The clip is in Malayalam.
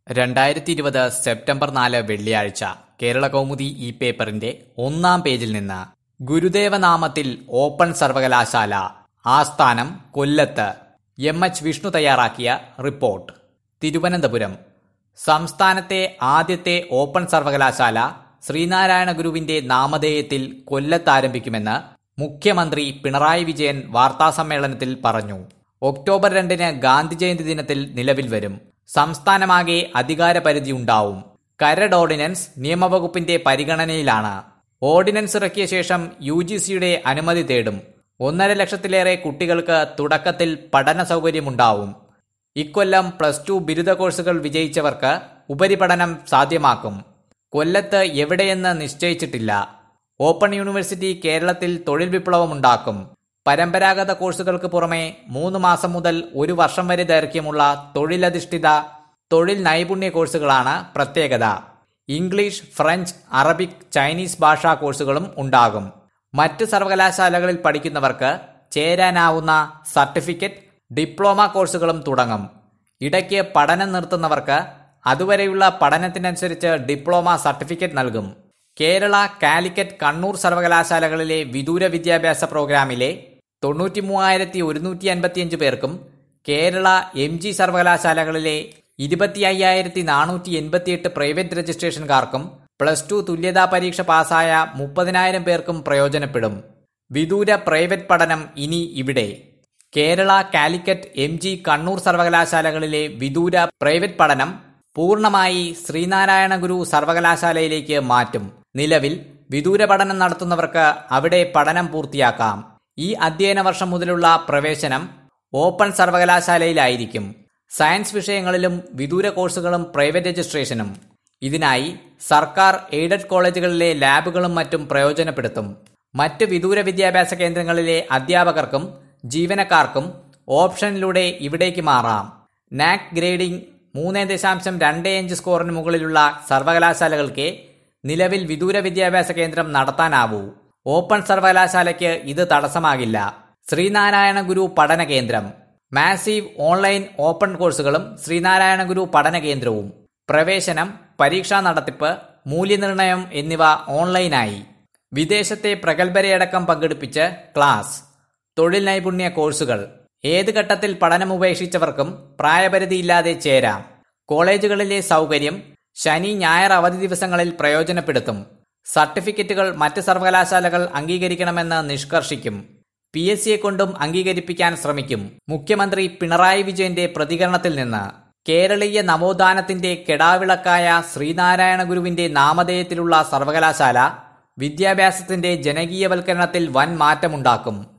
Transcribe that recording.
രണ്ടായിരത്തി ഇരുപത് സെപ്റ്റംബർ നാല് വെള്ളിയാഴ്ച കേരള കൗമുദി ഈ പേപ്പറിന്റെ ഒന്നാം പേജിൽ നിന്ന് ഗുരുദേവനാമത്തിൽ ഓപ്പൺ സർവകലാശാല ആസ്ഥാനം കൊല്ലത്ത് എം എച്ച് വിഷ്ണു തയ്യാറാക്കിയ റിപ്പോർട്ട് തിരുവനന്തപുരം സംസ്ഥാനത്തെ ആദ്യത്തെ ഓപ്പൺ സർവകലാശാല ശ്രീനാരായണ ഗുരുവിന്റെ നാമധേയത്തിൽ കൊല്ലത്ത് ആരംഭിക്കുമെന്ന് മുഖ്യമന്ത്രി പിണറായി വിജയൻ വാർത്താസമ്മേളനത്തിൽ പറഞ്ഞു ഒക്ടോബർ രണ്ടിന് ഗാന്ധി ജയന്തി ദിനത്തിൽ നിലവിൽ വരും സംസ്ഥാനമാകെ അധികാരപരിധി ഉണ്ടാവും കരട് ഓർഡിനൻസ് നിയമവകുപ്പിന്റെ പരിഗണനയിലാണ് ഓർഡിനൻസ് ഇറക്കിയ ശേഷം യു ജി സിയുടെ അനുമതി തേടും ഒന്നര ലക്ഷത്തിലേറെ കുട്ടികൾക്ക് തുടക്കത്തിൽ പഠന സൗകര്യമുണ്ടാവും ഇക്കൊല്ലം പ്ലസ് ടു ബിരുദ കോഴ്സുകൾ വിജയിച്ചവർക്ക് ഉപരിപഠനം സാധ്യമാക്കും കൊല്ലത്ത് എവിടെയെന്ന് നിശ്ചയിച്ചിട്ടില്ല ഓപ്പൺ യൂണിവേഴ്സിറ്റി കേരളത്തിൽ തൊഴിൽ വിപ്ലവമുണ്ടാക്കും പരമ്പരാഗത കോഴ്സുകൾക്ക് പുറമെ മൂന്ന് മാസം മുതൽ ഒരു വർഷം വരെ ദൈർഘ്യമുള്ള തൊഴിലധിഷ്ഠിത തൊഴിൽ നൈപുണ്യ കോഴ്സുകളാണ് പ്രത്യേകത ഇംഗ്ലീഷ് ഫ്രഞ്ച് അറബിക് ചൈനീസ് ഭാഷാ കോഴ്സുകളും ഉണ്ടാകും മറ്റ് സർവകലാശാലകളിൽ പഠിക്കുന്നവർക്ക് ചേരാനാവുന്ന സർട്ടിഫിക്കറ്റ് ഡിപ്ലോമ കോഴ്സുകളും തുടങ്ങും ഇടയ്ക്ക് പഠനം നിർത്തുന്നവർക്ക് അതുവരെയുള്ള പഠനത്തിനനുസരിച്ച് ഡിപ്ലോമ സർട്ടിഫിക്കറ്റ് നൽകും കേരള കാലിക്കറ്റ് കണ്ണൂർ സർവകലാശാലകളിലെ വിദൂര വിദ്യാഭ്യാസ പ്രോഗ്രാമിലെ തൊണ്ണൂറ്റി മൂവായിരത്തി ഒരുന്നൂറ്റി അൻപത്തിയഞ്ച് പേർക്കും കേരള എം ജി സർവകലാശാലകളിലെ ഇരുപത്തി അയ്യായിരത്തി നാനൂറ്റി എൺപത്തിയെട്ട് പ്രൈവറ്റ് രജിസ്ട്രേഷൻകാർക്കും പ്ലസ് ടു തുല്യതാ പരീക്ഷ പാസ്സായ മുപ്പതിനായിരം പേർക്കും പ്രയോജനപ്പെടും വിദൂര പ്രൈവറ്റ് പഠനം ഇനി ഇവിടെ കേരള കാലിക്കറ്റ് എം ജി കണ്ണൂർ സർവകലാശാലകളിലെ വിദൂര പ്രൈവറ്റ് പഠനം പൂർണ്ണമായി ശ്രീനാരായണ ഗുരു സർവകലാശാലയിലേക്ക് മാറ്റും നിലവിൽ വിദൂര പഠനം നടത്തുന്നവർക്ക് അവിടെ പഠനം പൂർത്തിയാക്കാം ഈ അധ്യയന വർഷം മുതലുള്ള പ്രവേശനം ഓപ്പൺ സർവകലാശാലയിലായിരിക്കും സയൻസ് വിഷയങ്ങളിലും വിദൂര കോഴ്സുകളും പ്രൈവറ്റ് രജിസ്ട്രേഷനും ഇതിനായി സർക്കാർ എയ്ഡഡ് കോളേജുകളിലെ ലാബുകളും മറ്റും പ്രയോജനപ്പെടുത്തും മറ്റ് വിദൂര വിദ്യാഭ്യാസ കേന്ദ്രങ്ങളിലെ അധ്യാപകർക്കും ജീവനക്കാർക്കും ഓപ്ഷനിലൂടെ ഇവിടേക്ക് മാറാം നാക് ഗ്രേഡിംഗ് മൂന്ന് ദശാംശം രണ്ട് അഞ്ച് സ്കോറിന് മുകളിലുള്ള സർവകലാശാലകൾക്ക് നിലവിൽ വിദൂര വിദ്യാഭ്യാസ കേന്ദ്രം നടത്താനാവൂ ഓപ്പൺ സർവകലാശാലയ്ക്ക് ഇത് തടസ്സമാകില്ല ശ്രീനാരായണ ഗുരു പഠന കേന്ദ്രം മാസീവ് ഓൺലൈൻ ഓപ്പൺ കോഴ്സുകളും ശ്രീനാരായണ ഗുരു പഠന കേന്ദ്രവും പ്രവേശനം പരീക്ഷാ നടത്തിപ്പ് മൂല്യനിർണ്ണയം എന്നിവ ഓൺലൈനായി വിദേശത്തെ പ്രഗത്ഭരെയടക്കം പങ്കെടുപ്പിച്ച് ക്ലാസ് തൊഴിൽ നൈപുണ്യ കോഴ്സുകൾ ഏത് ഘട്ടത്തിൽ പഠനം ഉപേക്ഷിച്ചവർക്കും പ്രായപരിധിയില്ലാതെ ചേരാം കോളേജുകളിലെ സൗകര്യം ശനി ഞായർ അവധി ദിവസങ്ങളിൽ പ്രയോജനപ്പെടുത്തും സർട്ടിഫിക്കറ്റുകൾ മറ്റ് സർവകലാശാലകൾ അംഗീകരിക്കണമെന്ന് നിഷ്കർഷിക്കും പി എസ് സിയെ കൊണ്ടും അംഗീകരിപ്പിക്കാൻ ശ്രമിക്കും മുഖ്യമന്ത്രി പിണറായി വിജയന്റെ പ്രതികരണത്തിൽ നിന്ന് കേരളീയ നവോത്ഥാനത്തിന്റെ കെടാവിളക്കായ ശ്രീനാരായണ ഗുരുവിന്റെ നാമധേയത്തിലുള്ള സർവകലാശാല വിദ്യാഭ്യാസത്തിന്റെ ജനകീയവൽക്കരണത്തിൽ വൻ മാറ്റമുണ്ടാക്കും